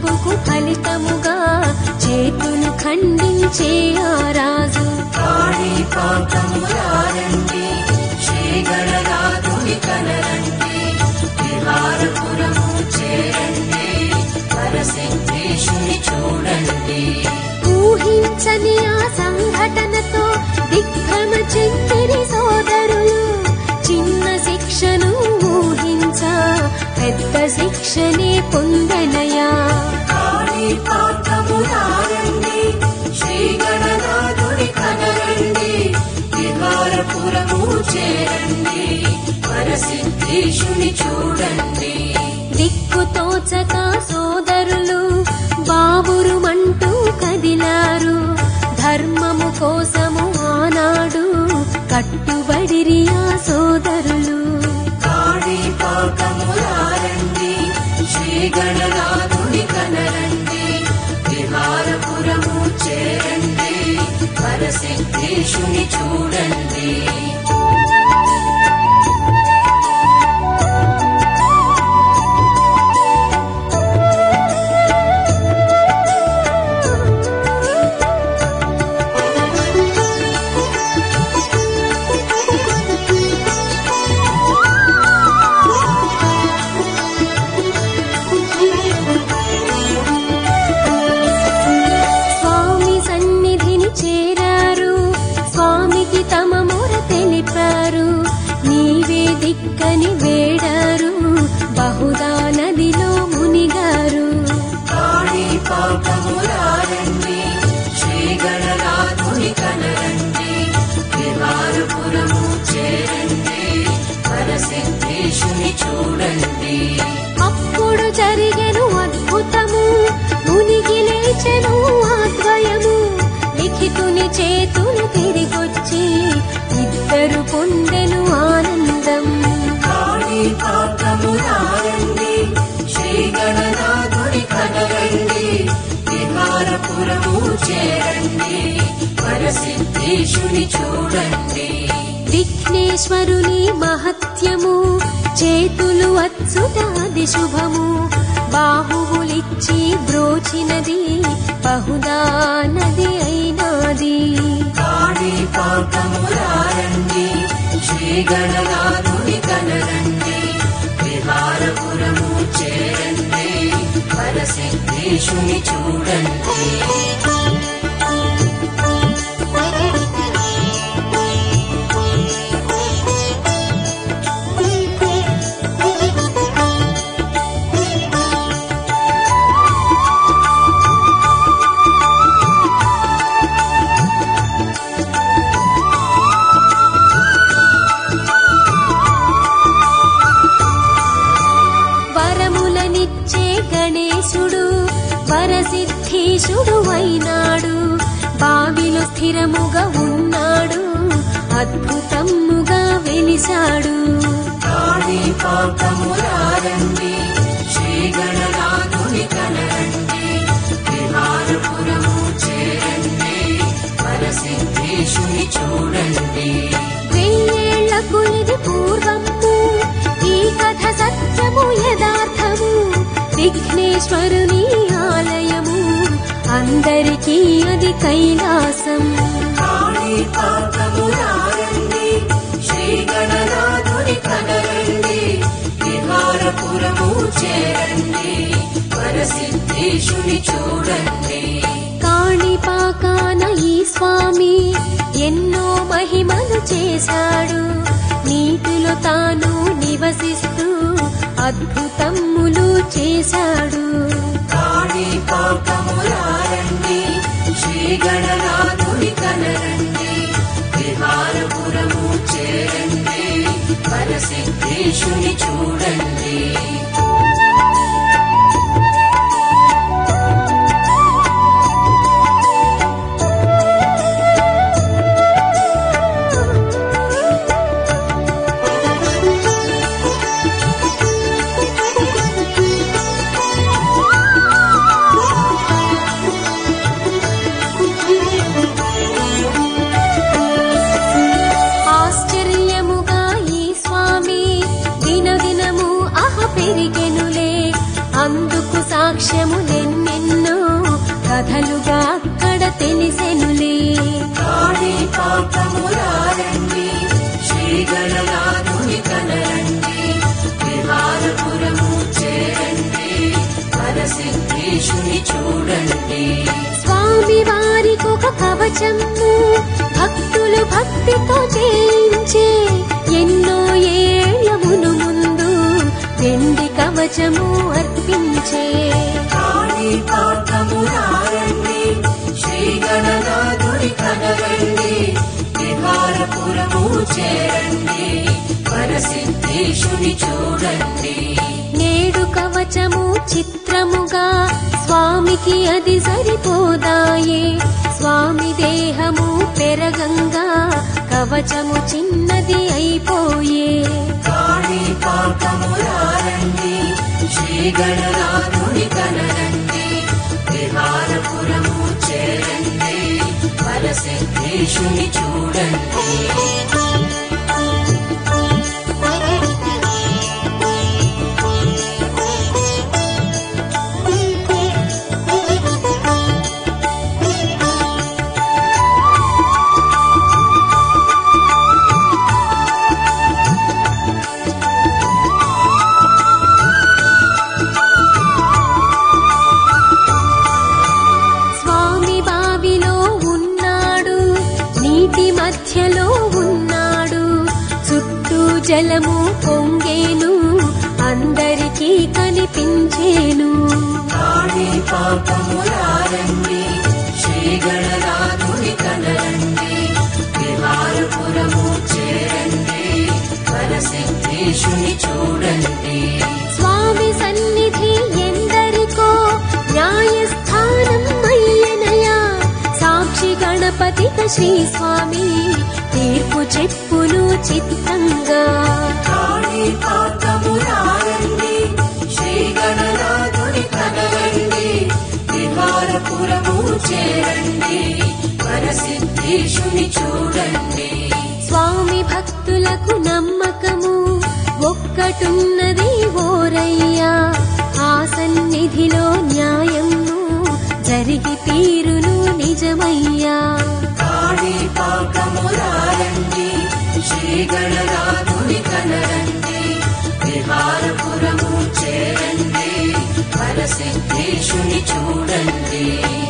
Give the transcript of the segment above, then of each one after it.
తప్పుకు ఫలితముగా చేతులు ఖండించే ఆ రాజు కాణిపాకములారండి శ్రీగణనాథుని కనరండి విహారపురము చేరండి పరసిద్ధేశుని చూడండి ఊహించని ఆ సంఘటనతో దిగ్భ్రమ చెందిరి సోదరులు చిన్న శిక్షను ఊహించ పెద్ద శిక్షనే పొందనయా కాణిపాకములారండి శ్రీగణనాథుని కనరండి విహారపురము చేరండి పరసిద్ధేశుని చూడండి దిక్కు తోచక సోదరులు బావురుమంటూ కదిలారు ధర్మము కోసము ఆనాడు కట్టుబడిరి ఆ సోదరులు కాణిపాకములారండి శ్రీగణనాథుని కనరండి విహారపురము చేరండి పరసిద్ధేశుని చూడండి స్వామి సన్నిధిని చేరారు స్వామికి తమ మొర తెలిపారు నీవే దిక్కని వేడారు బహుదా నదిలో మునిగారు కాణిపాకములారండి శ్రీగణనాథుని కనరండి విహారపురము చేరండి పరసిద్ధేశుని చూడండి అప్పుడు జరిగెను అద్భుతము మునిగి లేచెను ఆద్వయము లిఖితుని చేతులు తిరిగొచ్చి ఇద్దరు పొందెను ఆనందం కాణిపాకములారండి శ్రీగణనాథుని కనరండి విహారపురము చేరండి పరసిద్ధేశుని చూడండి విఘ్నేశ్వరుని మహత్యము చేతులు అచ్చుతాది శుభము బాహువులిచ్చి బ్రోచినది బహుదా నది అయినాది కాణిపాకములారండి శ్రీగణనాథుని కనరండి విహారపురము చేరండి పరసిద్ధేశుని చూడండి వరములనిచ్చే గణేశుడు వరసిద్ధీశుడు అయినాడు బావిలో స్థిరముగా ఉన్నాడు అద్భుతముగా వెలిశాడు కాణిపాకములారండి శ్రీగణనాథుని కనరండి విహారపురము చేరండి పరసిద్ధేశుని చూడండి వెయ్యేళ్లకు ఇది పూర్వము ఈ కథ సత్యము యథార్థము విఘ్నేశ్వరుని ఆలయము అందరికీ అది కైలాసం కాణిపాకములారండి శ్రీగణనాథుని కనరండి విహారపురము చేరండి పరసిద్ధేశుని చూడండి కాణిపాకాన ఈ స్వామి ఎన్నో మహిమలు చేశాడు నీటిలో తాను నివసిస్తూ అద్భుతములు చేశాడు కాణిపాకములారండి శ్రీగణనాథుని కనరండి విహారపురము చేరండి పరసిద్ధేశుని చూడండి ఆశ్చర్యముగా ఈ స్వామి దినదినము అహ పెరిగెనులే అందుకు సాక్ష్యములెన్నో కవచము భక్తులు భక్తితో చేయించే ఎన్నో ఏళ్ళమును ముందు వెండి కవచము అర్పించే కాణిపాకము రారండి శ్రీ గణనాథుడి కనరండి విహారపురము చేరండి వరసిద్ధేశుని చూడండి నేడు కవచము చిత్రముగా స్వామికి అది సరిపోదాయే స్వామి దేహము పెరగంగా కవచము చిన్నది అయిపోయే కాణిపాకము రారండి శ్రీ గణనాథుడి కనరండి విహారపురము చేరండి వరసిద్ధేశుని చూడండి స్వామి బావిలో ఉన్నాడు నీటి మధ్యలో ఉన్నాడు చుట్టూ జలము పొంగేను అందరికీ కనిపించేను కాణిపాకము రారండి శ్రీ గణనాథుడి కనరండి విహారపురము చేరండి వరసిద్ధేశుని చూడండి స్వామి సన్నిధి ఎందరికో న్యాయస్థానం అయ్యనయా సాక్షి గణపతిక శ్రీ స్వామి తీర్పు చెప్పును చిత్తంగా కాణిపాకము రారండి శ్రీ గణనాథుడి కనరండి విహారపురము చేరండి వరసిద్ధేశుని చూడండి స్వామి భక్తులకు నమ్మకము ఒక్కటున్నది ఓరయ్యా ఆ సన్నిధిలో న్యాయము జరిగి తీరును నిజమయ్యా కాణిపాకము రారండి శ్రీ గణనాథుని కనరండి విహారపురము చేరండి వరసిద్ధేశుని చూడండి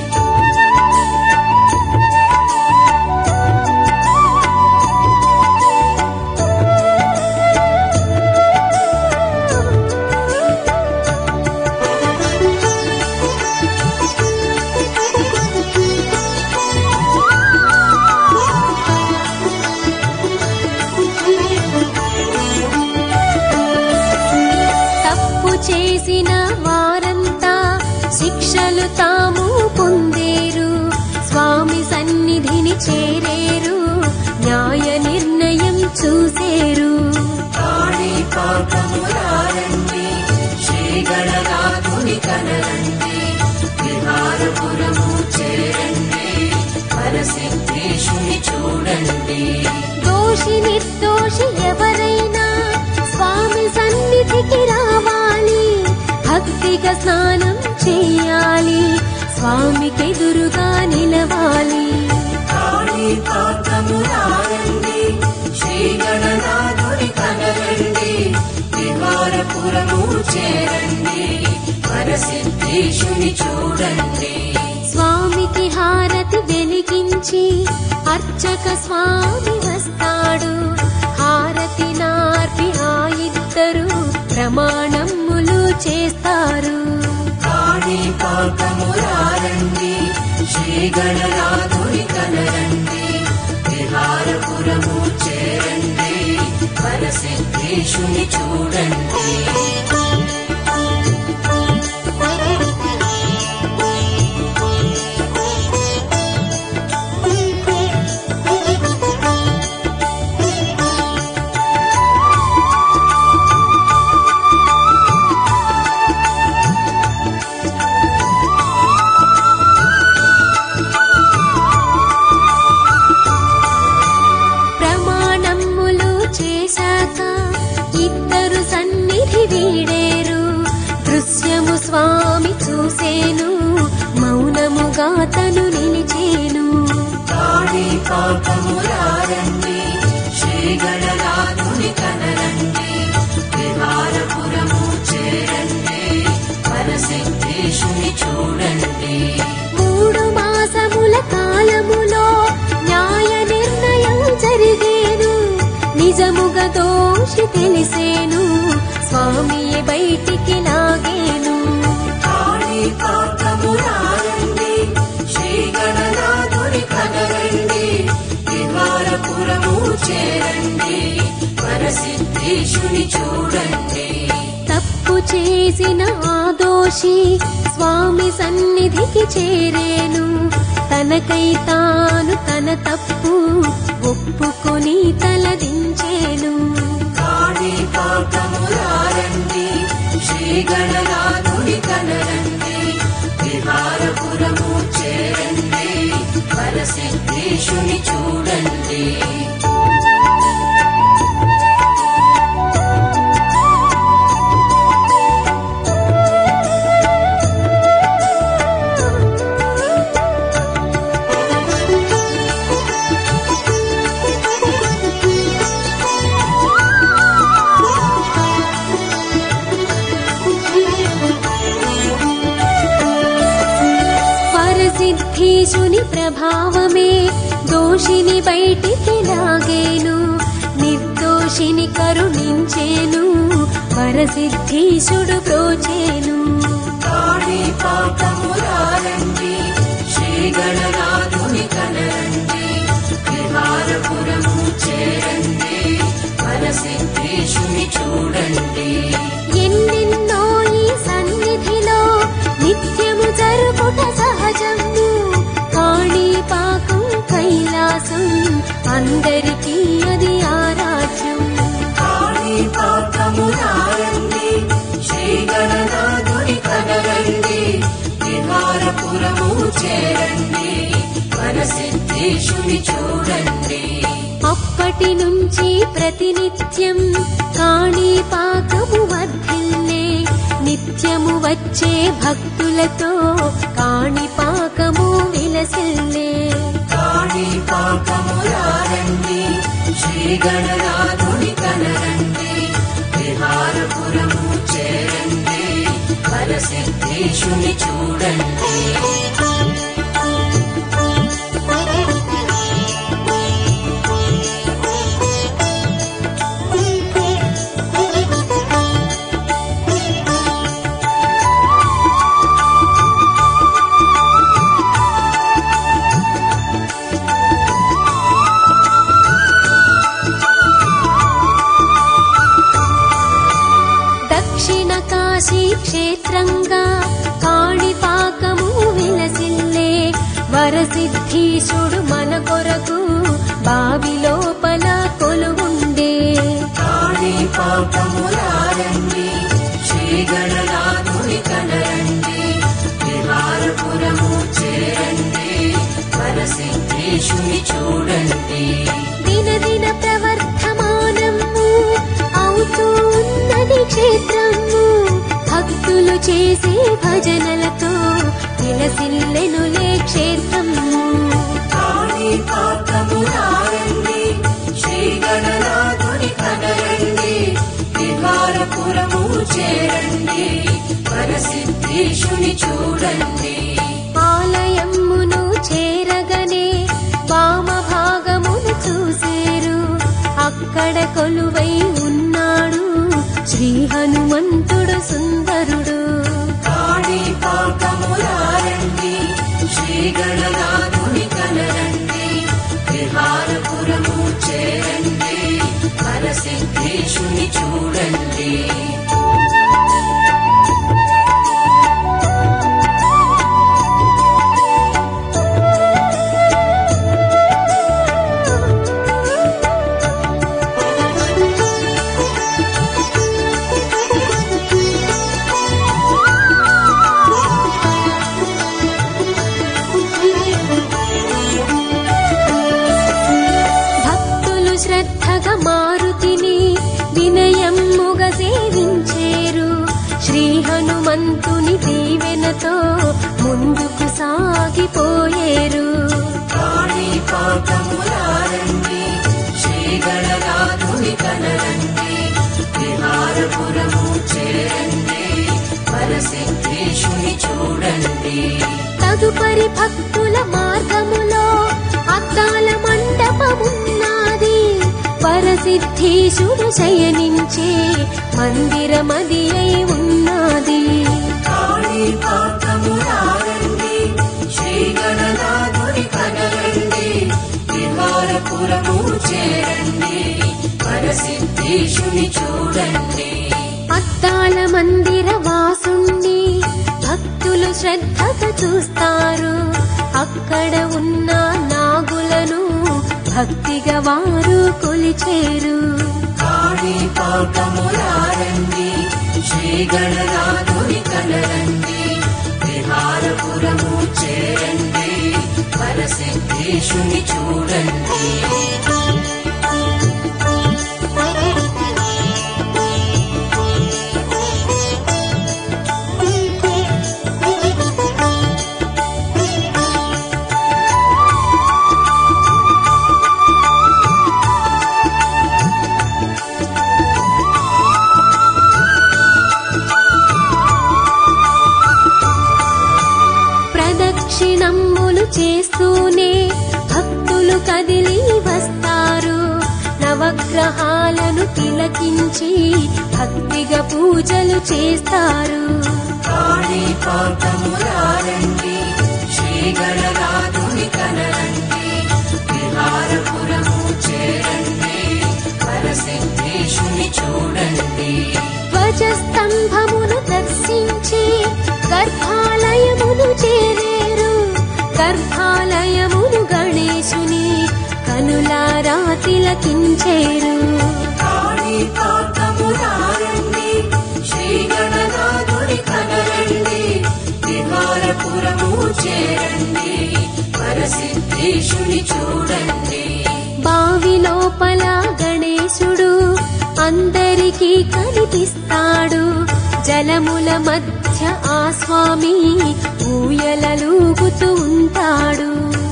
తప్పు చేసిన వారంతా శిక్షలు తాము పొందేరు స్వామి సన్నిధిని చేరేరు న్యాయ నిర్ణయం చూసేరు కాణిపాకము రారండి శ్రీ గణనాథుని కనరండి విహారపురము చేరండి వరసిద్ధేశుని చూడండి దోషి నిర్దోషి ఎవరైనా స్వామి సన్నిధికి రావాలి భక్తిగా స్నానం చెయ్యాలి స్వామికి ఎదురుగా నిలవాలి కాణిపాకము రారండి శ్రీ గణనాథుని కనరండి విహారపురము చేరండి వరసిద్ధేశుని చూడండి స్వామికి హారతి వెలిగించి అర్చక స్వామి వస్తాడు హారతి నార్పి ఆ ఇద్దరు ప్రమాణములు చేస్తారు కాణిపాకము రారండి శ్రీ గణనాథుని కనరండి విహారపురము చేరండి వరసిద్ధేశుని చూడండి ప్రమాణములు చేశాక ఇద్దరు సన్నిధి వీడేరు దృశ్యము స్వామి చూసేను మౌనముగా తను నిలిచేను కాణిపాకము రారండి శ్రీ గణనాథుని కనరండి విహారపురము చేరండి వరసిద్ధేశుని చూడండి మూడు మాసముల కాలములో తెలిసేను స్వామియే బయటికి లాగేను కాణిపాకమురారండి శ్రీ గణనాథుని కనరండి విహారపురము చేరండి వరసిద్ధేశుని చూడండి తప్పు చేసిన ఆ దోషి స్వామి సన్నిధికి చేరేను తనకై తాను తన తప్పు ఒప్పుకొని తలదించేను కాణిపాకమురారండి శ్రీ గణనాథుని కనరండి విహారపురము చేరండి వరసిద్ధేశుని చూడండి వరసిద్ధీశుని ప్రభావమే దోషిని బయటికి లాగేను నిర్దోషిని కరుణించేను వరసిద్ధీశుడు ప్రోచేను కాణిపాకమురారండి శ్రీ గణనాథుని కనరండి విహారపురము చేరండి వరసిద్ధేశుని చూడండి ఎన్నెన్నో ఈ సన్నిధిలో నిత్యము జరుపుట సహజము కాణిపాకం కైలాసం అందరికీ అది ఆరాధ్యం కాణిపాకమురారండి శ్రీ గణనాథుని కనరండి విహారపురము చేరండి వరసిద్ధేశుని చూడండి అప్పటి నుంచి ప్రతినిత్యం కాణిపాకము వర్ధిల్లే నిత్యము వచ్చే భక్తులతో కాణిపాకము విలసిల్లే కాణిపాకమురారండి శ్రీ గణనాథుని కనరండి విహారపురము చేరండి వరసిద్ధేశుని చూడండి దక్షిణ కాశీ క్షేత్రంగా కాణిపాకము విలసిల్లే వరసిద్ధీశుడు మన కొరకు బావి లోపల కొలువుండే కాణిపాకమురారండి శ్రీ గణనాథుని కనరండి విహారపురము చేరండి వరసిద్ధేశుని చూడండి దినదిన ప్రవర్ధమానము అవుతూ ఉన్నది క్షేత్రము భక్తులు చేసే భజనలతో విలసిల్లెనులే క్షేత్రము కాణిపాకమురారండి శ్రీ గణనాథుని కనరండి విహారపురము చేరండి వరసిద్ధేశుని చూడండి ఆలయమును చేరగనే వామ భాగమును చూసేరు అక్కడ కొలువై ఉన్నాడు శ్రీ హనుమంతుడు సుందరుడు కాణిపాకమురారండి శ్రీ గణనాథుని కనరండి విహారపురము చేరండి వరసిద్ధేశుని చూడండి భక్తులు శ్రద్ధగా మారుతిని వినయమ్ముగా సేవించేరు శ్రీ హనుమంతుని దీవెనతో ముందుకు సాగిపోయేరు కాణిపాకమురారండి శ్రీ గణనాథుని కనరండి విహారపురము చేరండి వరసిద్ధేశుని చూడండి తదుపరి భక్తుల మార్గములో అద్దాల మండపమున్నది వరసి వరసిద్ధీశుడు శయనించే మందిరమది అయి ఉన్నది కాణిపాకమురారండి శ్రీ గణనాథుని కనరండి విహారపురము చేరండి వరసిద్ధేశుని చూడండి అద్దాల మందిర వాసుణ్ణి భక్తులు శ్రద్ధగా చూస్తారు అక్కడ ఉన్న నాగులను భక్తిగా వారు కొలిచేరు కాణిపాకమురారండి శ్రీ గణనాథుని కనరండి విహారపురము చేరండి వరసిద్ధేశుని చూడండి ప్రదక్షిణమ్ములు చేస్తూనే భక్తులు కదిలి వస్తారు నవగ్రహాలను తిలకించి భక్తిగా పూజలు చేస్తారు కాణిపాకమురారండి శ్రీ గణనాథుని కనరండి విహారపురము చేరండి వరసిద్ధేశుని చూడండి ధ్వజస్తంభమును దర్శించి గర్భాలయమును చేరేరు గర్భాలయమును గణేశుని కనులారా తిలకించేరు కాణిపాకమురారండి శ్రీ గణనాథుని కనరండి విహారపురము చేరండి వరసిద్ధేశుని చూడండి బావి లోపల గణేశుడు అందరికీ కనిపిస్తాడు జలముల మధ్య ఆ స్వామి ఊయలలూగుతూ ఉంటాడు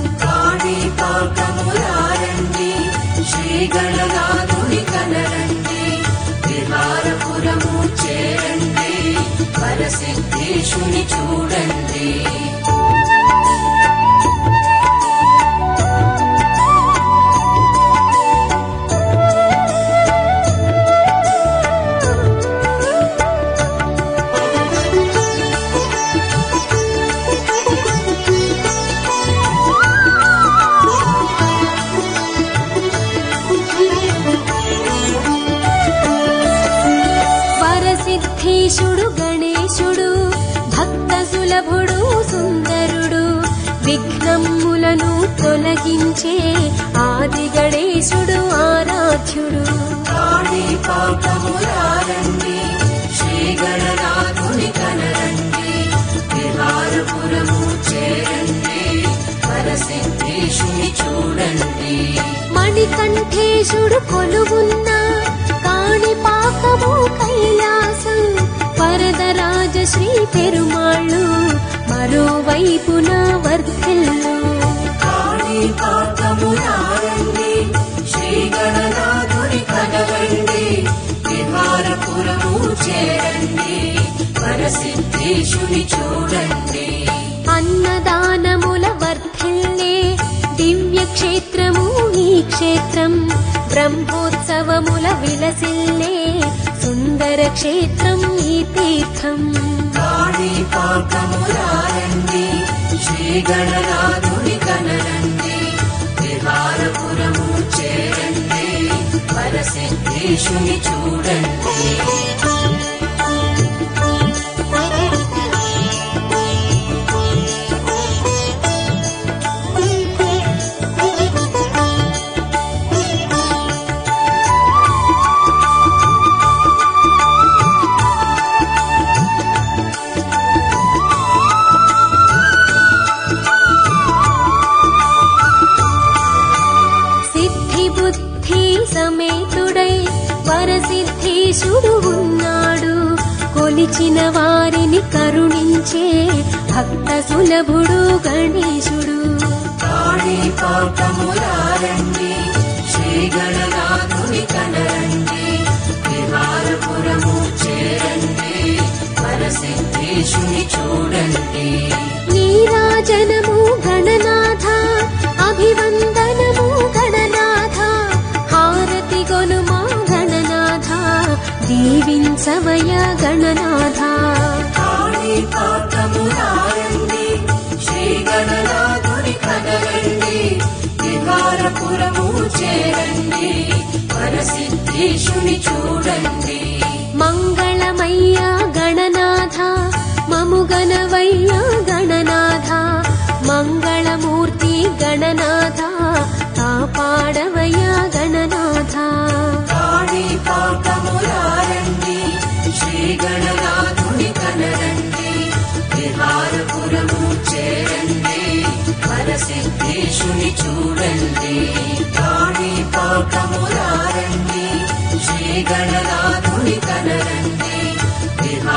కాణిపాకమురారండి శ్రీ గణనాథుని కనరండి విహారపురము చేరండి వరసిద్ధేశుని చూడండి వరసిద్ధేశుడు గణేశుడు భక్త సులభుడు సుందరుడు విఘ్నములను తొలగించే ఆది గణేశుడు ఆరాధ్యుడు కాణిపాకమురారండి శ్రీ గణనాథుని కనరండి విహారపురము చేరండి వరసిద్ధేశుని చూడండి మణికంఠేశుడు కొలువున్న కాణిపాకము కైలాసం వరదరాజ శ్రీ పెరుమాళ్ళు మరోవైపున వర్ధిల్లు కాణిపాకమురారండి శ్రీ గణనాథుని కనరండి విహారపురము చేరండి వరసిద్ధేశుని చూడండి అన్నదానముల వర్ధిల్లే దివ్య క్షేత్రము ఈ క్షేత్రం బ్రహ్మోత్సవముల విలసిల్లే సుందర క్షేత్రం ఈ తీర్థం కాణిపాకమురారండి శ్రీ గణనాథుని కనరండి విహారపురము చేరండి వరసిద్ధేశుని చూడండి సిద్ధి బుద్ధి సమేతుడై వరసిద్ధీశుడు ఉన్నాడు కొలిచిన వారిని కరుణించే భక్త సులభుడు గణేశుడు కాణిపాకమురారండి శ్రీ గణనాథుని కనరండి విహారపురము చేరండి వరసిద్ధేశుని చూడండి నీరాజనము గణనాథ అభివందనము గణనాథ హారతి గొనుమ దీవించవయ గణనాథ కాణిపాకమురారండి శ్రీ గణనాథుని కనరండి విహారపురము చేరండి వరసిద్ధేశుని చూడండి మంగళమయ్య గణనాథ మముగనవయ్య గణనాథ మంగళమూర్తి గణనాథ కాపాడవయ్య గణనాథ కాణిపాకమురారండి శ్రీ గణనాథుని కనరండి విహారపురము చేరండి వరసిద్ధేశుని చూడండి కాణిపాకమురారండి శ్రీ గణనాథుని కనరండి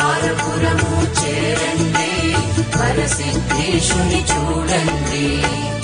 విహారపురము చేరండి వరసిద్ధేశుని చూడండి